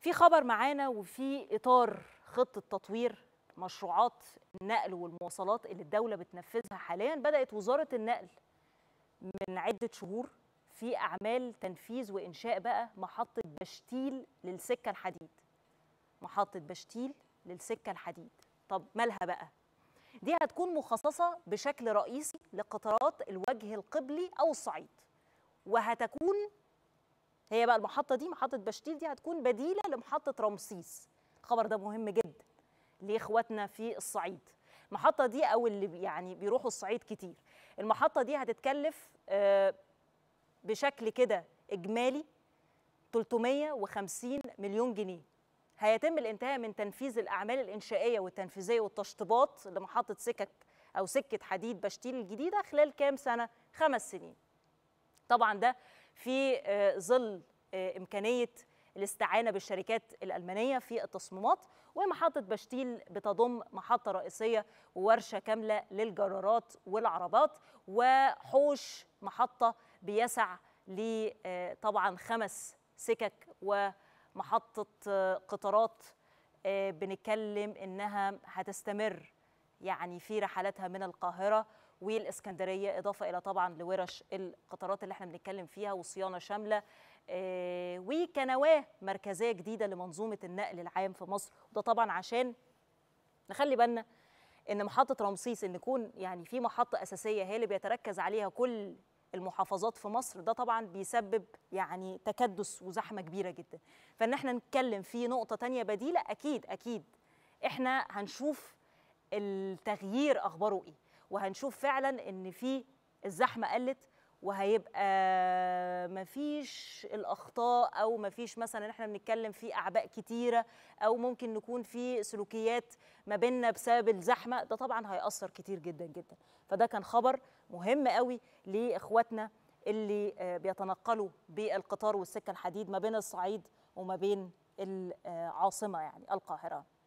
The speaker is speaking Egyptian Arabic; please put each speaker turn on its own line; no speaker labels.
في خبر معانا وفي اطار خطه تطوير مشروعات النقل والمواصلات اللي الدوله بتنفذها حاليا بدات وزاره النقل من عده شهور في اعمال تنفيذ وانشاء بقى محطه بشتيل للسكه الحديد محطه بشتيل للسكه الحديد طب مالها بقى دي هتكون مخصصه بشكل رئيسي لقطارات الوجه القبلي او الصعيد وهتكون هي بقى المحطه دي محطه بشتيل دي هتكون بديله لمحطه رمسيس الخبر ده مهم جدا لاخواتنا في الصعيد المحطه دي او اللي يعني بيروحوا الصعيد كتير المحطه دي هتتكلف بشكل كده اجمالي 350 مليون جنيه هيتم الانتهاء من تنفيذ الاعمال الانشائيه والتنفيذيه والتشطيبات لمحطه سكك او سكه حديد بشتيل الجديده خلال كام سنه خمس سنين طبعا ده في ظل امكانيه الاستعانه بالشركات الالمانيه في التصميمات ومحطه بشتيل بتضم محطه رئيسيه وورشه كامله للجرارات والعربات وحوش محطه بيسع ل طبعا خمس سكك ومحطه قطارات بنتكلم انها هتستمر يعني في رحلاتها من القاهره والاسكندريه اضافه الى طبعا لورش القطارات اللي احنا بنتكلم فيها وصيانه شامله آه وكنواه مركزيه جديده لمنظومه النقل العام في مصر وده طبعا عشان نخلي بالنا ان محطه رمسيس ان يكون يعني في محطه اساسيه هي اللي بيتركز عليها كل المحافظات في مصر ده طبعا بيسبب يعني تكدس وزحمه كبيره جدا فان احنا نتكلم في نقطه تانية بديله اكيد اكيد احنا هنشوف التغيير اخباره ايه وهنشوف فعلا ان في الزحمه قلت وهيبقى مفيش الاخطاء او مفيش مثلا احنا بنتكلم في اعباء كتيره او ممكن نكون في سلوكيات ما بيننا بسبب الزحمه ده طبعا هياثر كتير جدا جدا فده كان خبر مهم قوي لاخواتنا اللي بيتنقلوا بالقطار والسكه الحديد ما بين الصعيد وما بين العاصمه يعني القاهره